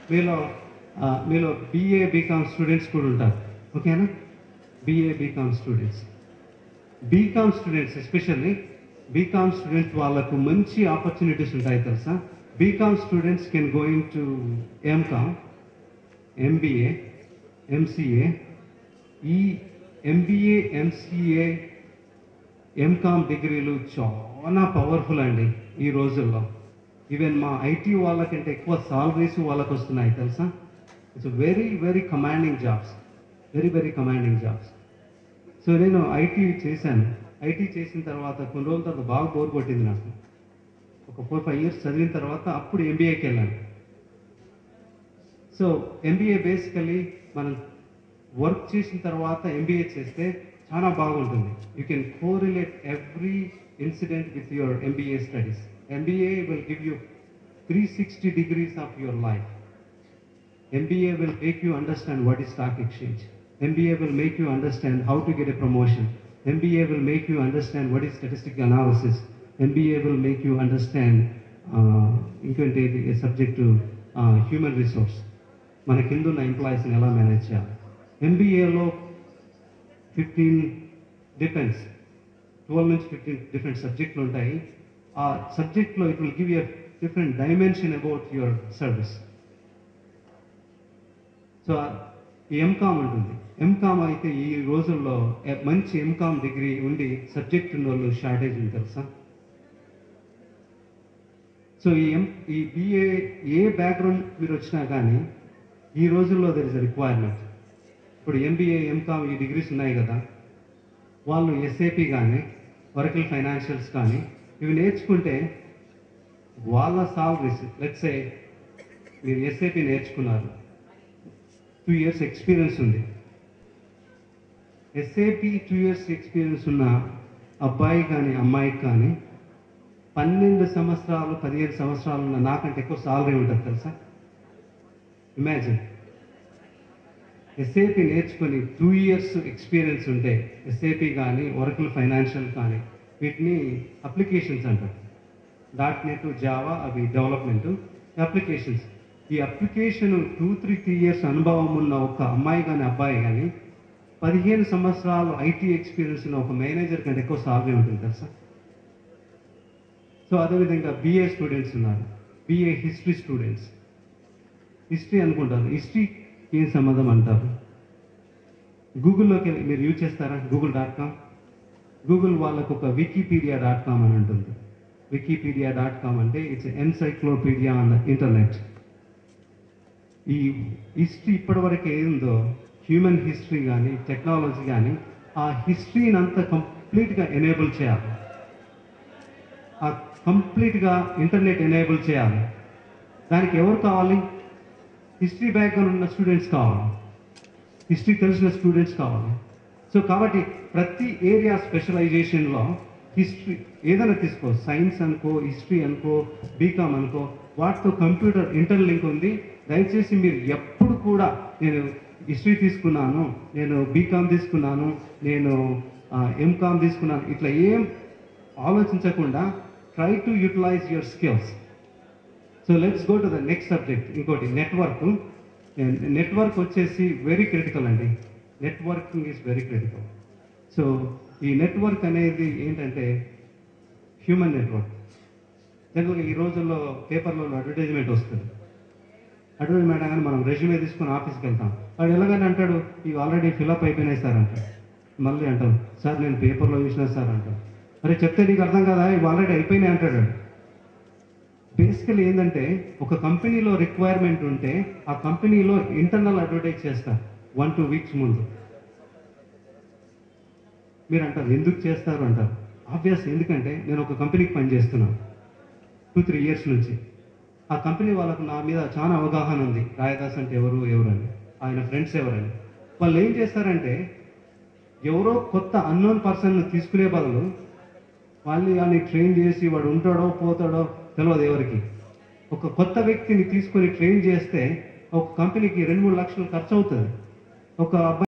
మీలో ఆ, మీలో బీఏ బీకామ్ స్టూడెంట్స్ కూడా ఉంటారు ఓకేనా BA BCom students BCom students especially BCom students వాళ్ళకు మంచి ఆపర్చునిటీస్ ఉంటాయి తెలుసా BCom students can going to MCom MBA MCA ఈ ఎంబీఏ ఎంసీఏ ఎంకామ్ డిగ్రీలు చాలా పవర్ఫుల్ అండి ఈ రోజుల్లో ఈవెన్ మా ఐటీ వాళ్ళకంటే ఎక్కువ సాలరీస్ వాళ్ళకి వస్తున్నాయి తెలుసా it's very very commanding jobs very very commanding jobs so నేను ఐటీ చేశాను ఐటీ చేసిన తర్వాత కొన్ని రోజుల తర్వాత బాగా బోర్ కొట్టింది నాకు ఒక ఫోర్ ఫైవ్ ఇయర్స్ చదివిన తర్వాత అప్పుడు ఎంబీఏకి వెళ్ళాను సో ఎంబీఏ బేసికలీ మనం వర్క్ చేసిన తర్వాత ఎంబీఏ చేస్తే చాలా బాగుంటుంది you can correlate every incident with your MBA studies MBA will give you three sixty degrees of your life MBA will make you understand what is stock exchange. MBA will make you understand how to get a promotion. MBA will make you understand what is statistical analysis. MBA will make you understand uh, ఇంకేంటి subject to human resource మన కింద ఉన్న ఎంప్లాయీస్ని ఎలా manage చేయాలి ఎంబీఏలో fifteen depends twelve నుంచి fifteen different సబ్జెక్టులు ఉంటాయి ఆ సబ్జెక్ట్లో it will give you different dimension about your service so ఈ ఎంకామ్ ఉంటుంది ఎంకామ్ అయితే ఈ రోజుల్లో ఎ- మంచి ఎంకామ్ డిగ్రీ ఉండి సబ్జెక్ట్ ఉన్న వాళ్ళు షార్టేజ్ ఉంది తెలుసా సో ఈ ఎం ఈ బిఏ ఏ బ్యాక్గ్రౌండ్ మీరు వచ్చినా కానీ ఈ రోజుల్లో దర్ ఇస్ రిక్వైర్మెంట్ ఇప్పుడు ఎంబీఏ ఎంకామ్ ఈ డిగ్రీస్ ఉన్నాయి కదా వాళ్ళు ఎస్ఏపి కానీ వర్కల్ ఫైనాన్షియల్స్ కానీ ఇవి నేర్చుకుంటే వాళ్ళ సాలరీస్ లెట్సే మీరు ఎస్ఏపి నేర్చుకున్నారు టూ ఇయర్స్ ఎక్స్పీరియన్స్ ఉంది ఎస్ఏపి టూ ఇయర్స్ ఎక్స్పీరియన్స్ ఉన్న అబ్బాయి కానీ అమ్మాయికి కానీ పన్నెండు సంవత్సరాలు పదిహేను సంవత్సరాలు ఉన్న నాకంటే ఎక్కువ సాలరీ ఉంటుంది తెలుసా ఇమాజిన్ ఎస్ఏపి నేర్చుకొని టూ ఇయర్స్ ఎక్స్పీరియన్స్ ఉంటే ఎస్ఏపి కానీ ఒరకుల్ ఫైనాన్షియల్ కానీ వీటిని అప్లికేషన్స్ అంటారు డాట్ నెట్ జావా అవి డెవలప్మెంట్ అప్లికేషన్స్ ఈ application two three three years అనుభవం ఉన్న ఒక అమ్మాయి కానీ అబ్బాయి కానీ పదిహేను సంవత్సరాలు ఐటీ ఎక్స్పీరియన్స్ ఉన్న ఒక మేనేజర్ కంటే ఎక్కువ సాలరీ ఉంటుంది తెలుసా సో అదేవిధంగా బిఏ స్టూడెంట్స్ ఉన్నారు బిఏ హిస్టరీ స్టూడెంట్స్ హిస్టరీ అనుకుంటారు హిస్టరీ ఏం సంబంధం అంటారు గూగుల్లోకి వెళ్ళి మీరు యూజ్ చేస్తారా గూగుల్ డాట్ కామ్ గూగుల్ వాళ్ళకు ఒక వికీపీడియా డాట్ కామ్ అని ఉంటుంది వికీపీడియా డాట్ కామ్ అంటే it's encyclopedia on the internet ఈ హిస్టరీ ఇప్పటివరకు ఏందో హ్యూమన్ హిస్టరీ కానీ టెక్నాలజీ కానీ ఆ హిస్టరీని అంతా కంప్లీట్గా ఎనేబుల్ చేయాలి ఆ కంప్లీట్గా ఇంటర్నెట్ ఎనేబుల్ చేయాలి దానికి ఎవరు కావాలి హిస్టరీ బ్యాక్గ్రౌండ్ ఉన్న స్టూడెంట్స్ కావాలి హిస్టరీ తెలిసిన స్టూడెంట్స్ కావాలి సో కాబట్టి ప్రతి ఏరియా స్పెషలైజేషన్లో హిస్టరీ ఏదైనా తీసుకో సైన్స్ అనుకో హిస్టరీ అనుకో బీకామ్ అనుకో వాటితో కంప్యూటర్ ఇంటర్లింక్ ఉంది దయచేసి మీరు ఎప్పుడు కూడా నేను హిస్టరీ తీసుకున్నాను నేను బీకామ్ తీసుకున్నాను నేను ఎంకామ్ తీసుకున్నాను ఇట్లా ఏం ఆలోచించకుండా try to utilize your skills so let's go to the next subject ఇంకోటి నెట్వర్క్ నెట్వర్క్ వచ్చేసి వెరీ క్రిటికల్ అండి networking is very critical so ఈ నెట్వర్క్ అనేది ఏంటంటే హ్యూమన్ నెట్వర్క్ జనరల్గా ఈ రోజుల్లో పేపర్లో అడ్వర్టైజ్మెంట్ వస్తుంది అడ్వర్టైజ్మెంట్ కానీ మనం రెజ్యూమే తీసుకుని ఆఫీస్కి వెళ్తాం వాడు ఎలాగని అంటాడు ఇవి ఆల్రెడీ ఫిల్అప్ అయిపోయినాయి సార్ అంటాడు మళ్ళీ అంటాం సార్ నేను పేపర్లో చూసిన సార్ అంటాడు అరే చెప్తే నీకు అర్థం కదా ఇవి ఆల్రెడీ అయిపోయినాయి అంటాడు బేసికలీ ఏంటంటే ఒక కంపెనీలో రిక్వైర్మెంట్ ఉంటే ఆ కంపెనీలో ఇంటర్నల్ అడ్వర్టైజ్ చేస్తారు వన్ టూ వీక్స్ ముందు మీరు అంటారు ఎందుకు చేస్తారు అంటారు ఆబ్వియస్ ఎందుకంటే నేను ఒక కంపెనీకి పనిచేస్తున్నాను టూ త్రీ ఇయర్స్ నుంచి ఆ కంపెనీ వాళ్ళకు నా మీద చాలా అవగాహన ఉంది రాయదాస్ అంటే ఎవరు ఎవరని ఆయన ఫ్రెండ్స్ ఎవరని వాళ్ళు ఏం చేస్తారంటే ఎవరో కొత్త అన్నోన్ పర్సన్ తీసుకునే బదులు వాళ్ళు వాళ్ళని ట్రైన్ చేసి వాడు ఉంటాడో పోతాడో తెలియదు ఎవరికి ఒక కొత్త వ్యక్తిని తీసుకొని ట్రైన్ చేస్తే ఒక కంపెనీకి రెండు మూడు లక్షలు ఖర్చు అవుతుంది ఒక అబ్బాయి